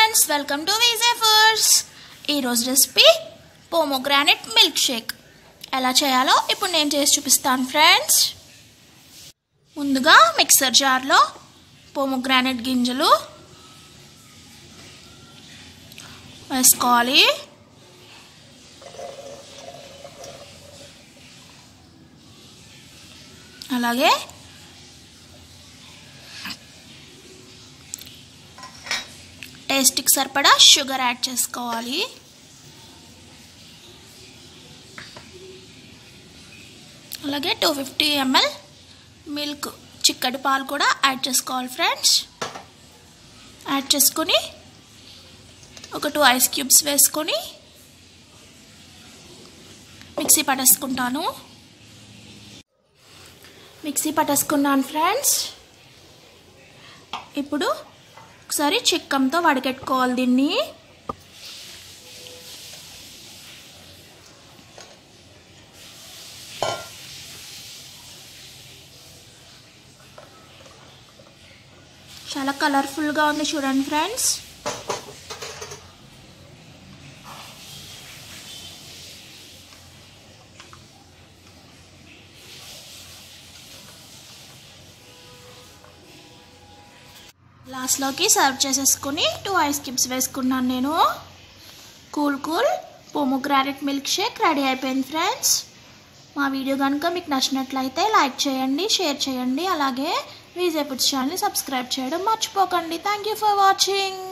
friends welcome to VJ foods ఈరోజు recipe pomegranate milk shake ఎలా చేయాలో ఇప్పుడు నేను చేసి చూపిస్తాను ఫ్రెండ్స్ ముందుగా మిక్సర్ జార్లో పోమోగ్రానైట్ గింజలు వేసుకోవాలి అలాగే టేస్ట్కి సరిపడా షుగర్ యాడ్ చేసుకోవాలి అలాగే టూ ఫిఫ్టీ ఎంఎల్ మిల్క్ చిక్కటి పాలు కూడా యాడ్ చేసుకోవాలి ఫ్రెండ్స్ యాడ్ చేసుకొని ఒక టూ ఐస్ క్యూబ్స్ వేసుకొని మిక్సీ పట్టేసుకుంటాను మిక్సీ పట్టేసుకున్నాను ఫ్రెండ్స్ ఇప్పుడు ఒకసారి చిక్కంతో వడకెట్టుకోవాలి దీన్ని చాలా కలర్ఫుల్గా ఉంది చూడండి ఫ్రెండ్స్ లాస్ట్లోకి సర్వ్ చేసేసుకుని టూ ఐస్ క్యూబ్స్ వేసుకున్నాను నేను cool cool pomegranate milk shake ready అయిపోయింది ఫ్రెండ్స్ మా వీడియో కనుక మీకు నచ్చినట్లయితే లైక్ చేయండి షేర్ చేయండి అలాగే విజయ్ ఫుడ్స్ ఛానల్ని సబ్స్క్రైబ్ చేయడం మర్చిపోకండి థ్యాంక్ యూ ఫర్ వాచింగ్